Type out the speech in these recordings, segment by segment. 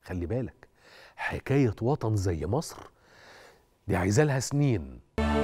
خلي بالك حكايه وطن زي مصر دي عايزه لها سنين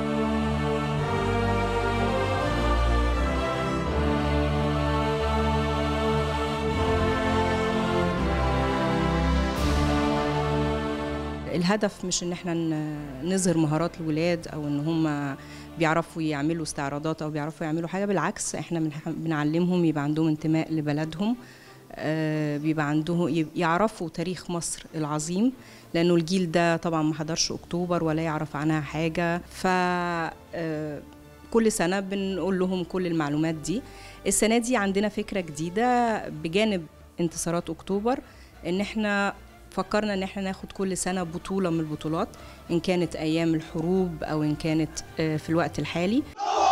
الهدف مش ان احنا ن- نظهر مهارات الولاد او ان هم بيعرفوا يعملوا استعراضات او بيعرفوا يعملوا حاجه بالعكس احنا بنح- بنعلمهم يبقى عندهم انتماء لبلدهم آه، بيبقى عندهم يب- يعرفوا تاريخ مصر العظيم لانه الجيل ده طبعا ما حضرش اكتوبر ولا يعرف عنها حاجه ف آه، كل سنه بنقول لهم كل المعلومات دي السنه دي عندنا فكره جديده بجانب انتصارات اكتوبر ان احنا فكرنا ان احنا ناخد كل سنه بطوله من البطولات ان كانت ايام الحروب او ان كانت آه، في الوقت الحالي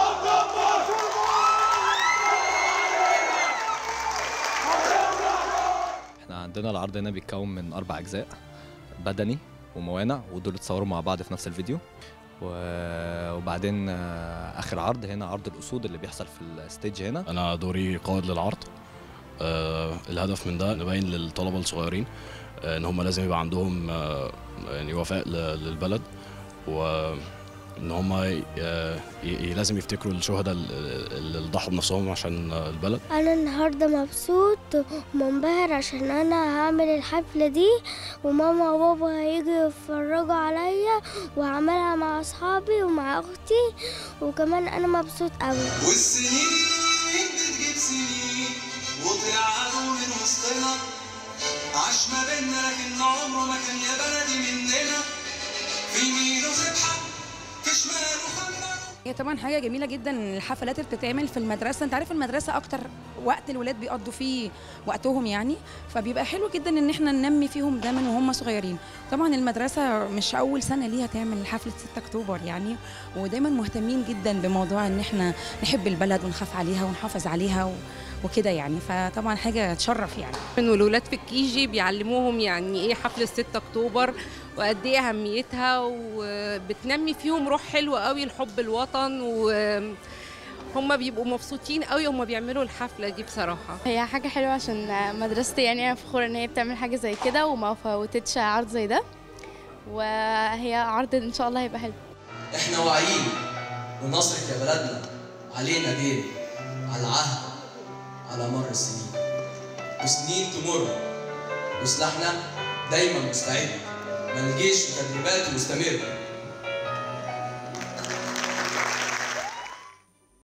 احنا عندنا العرض هنا بيتكون من اربع اجزاء بدني وموانع ودول اتصوروا مع بعض في نفس الفيديو و- وبعدين آه، اخر عرض هنا عرض الاسود اللي بيحصل في الستيج هنا انا دوري قائد للعرض آه الهدف من ده نبين للطلبه الصغيرين آه ان هم لازم يبقى عندهم آه يعني وفاء ل- للبلد وان هم ي- ي- لازم يفتكروا الشهداء ال- اللي ضحوا بنفسهم عشان آه، البلد انا النهارده مبسوط ومنبهر عشان انا هعمل الحفله دي وماما وبابا هيجوا يتفرجوا عليا وهعملها مع اصحابي ومع اختي وكمان انا مبسوط قوي والسنين بتجيب سنين وطلع عدو من وسطنا عاش ما بينا لكن عمره ما كان يا بلدي مننا في يمينه ذبحة في شماله خنجر هي طبعا حاجه جميله جدا إن الحفلات اللي بتتعمل في المدرسه انت عارف المدرسه اكتر وقت الولاد بيقضوا فيه وقتهم يعني فبيبقى حلو جدا ان احنا ننمي فيهم ده من وهم صغيرين طبعا المدرسه مش اول سنه ليها تعمل حفله 6 اكتوبر يعني ودايما مهتمين جدا بموضوع ان احنا نحب البلد ونخاف عليها ونحافظ عليها و... وكده يعني فطبعا حاجه تشرف يعني والولاد في الكيجي بيعلموهم يعني ايه حفلة 6 اكتوبر وقد ايه اهميتها وبتنمي فيهم روح حلوة قوي لحب الوطن وهم بيبقوا مبسوطين قوي وهم بيعملوا الحفلة دي بصراحة هي حاجة حلوة عشان مدرستي يعني أنا فخورة إن هي بتعمل حاجة زي كده وما فوتتش عرض زي ده وهي عرض إن شاء الله هيبقى حلو احنا واعيين ونصرك يا بلدنا علينا دين على العهد على مر السنين وسنين تمر وسلاحنا دايما مستعد ما نجيش في تدريبات مستمرة